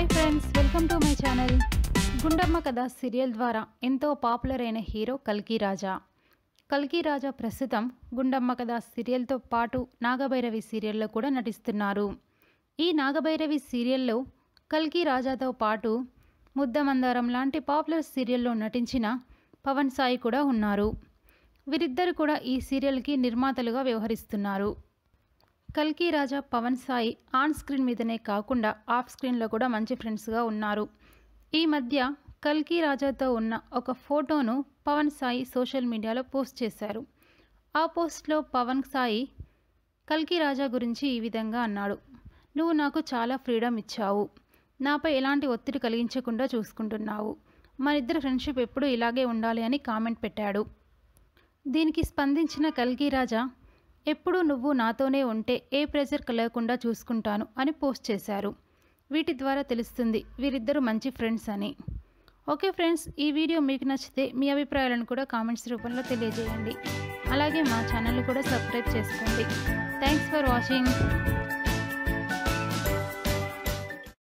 hi friends welcome to my channel Gundamma Katha serial ద్వారా ఎంతో popular అయిన హీరో కల్కి రాజా కల్కి రాజా ప్రస్తుతం గుండమ్మ కథ సీరియల్తో పాటు నాగభైరవి సీరియల్లో కూడా నటిస్తున్నారు ఈ నాగభైరవి సీరియల్లో కల్కి రాజాతో పాటు ముద్దమందారం లాంటి పాపులర్ సీరియల్లో నటించిన పవన్ సాయి కూడా ఉన్నారు వీరిద్దరు కూడా ఈ సీరియల్కి నిర్మాతలుగా వ్యవహరిస్తున్నారు కల్కి రాజా పవన్ సాయి ఆన్ స్క్రీన్ మీదనే కాకుండా ఆఫ్ స్క్రీన్లో కూడా మంచి ఫ్రెండ్స్గా ఉన్నారు ఈ మధ్య కల్కి రాజాతో ఉన్న ఒక ఫోటోను పవన్ సాయి సోషల్ మీడియాలో పోస్ట్ చేశారు ఆ పోస్ట్లో పవన్ సాయి కల్కి రాజా గురించి ఈ విధంగా అన్నాడు నువ్వు నాకు చాలా ఫ్రీడమ్ ఇచ్చావు నాపై ఎలాంటి ఒత్తిడి కలిగించకుండా చూసుకుంటున్నావు మనిద్దరి ఫ్రెండ్షిప్ ఎప్పుడూ ఇలాగే ఉండాలి అని కామెంట్ పెట్టాడు దీనికి స్పందించిన కల్కి రాజా ఎప్పుడూ నువ్వు నాతోనే ఉంటే ఏ ప్రెజర్ కలగకుండా చూసుకుంటాను అని పోస్ట్ చేశారు వీటి ద్వారా తెలుస్తుంది వీరిద్దరూ మంచి ఫ్రెండ్స్ అని ఓకే ఫ్రెండ్స్ ఈ వీడియో మీకు నచ్చితే మీ అభిప్రాయాలను కూడా కామెంట్స్ రూపంలో తెలియజేయండి అలాగే మా ఛానల్ కూడా సబ్స్క్రైబ్ చేసుకోండి థ్యాంక్స్ ఫర్ వాచింగ్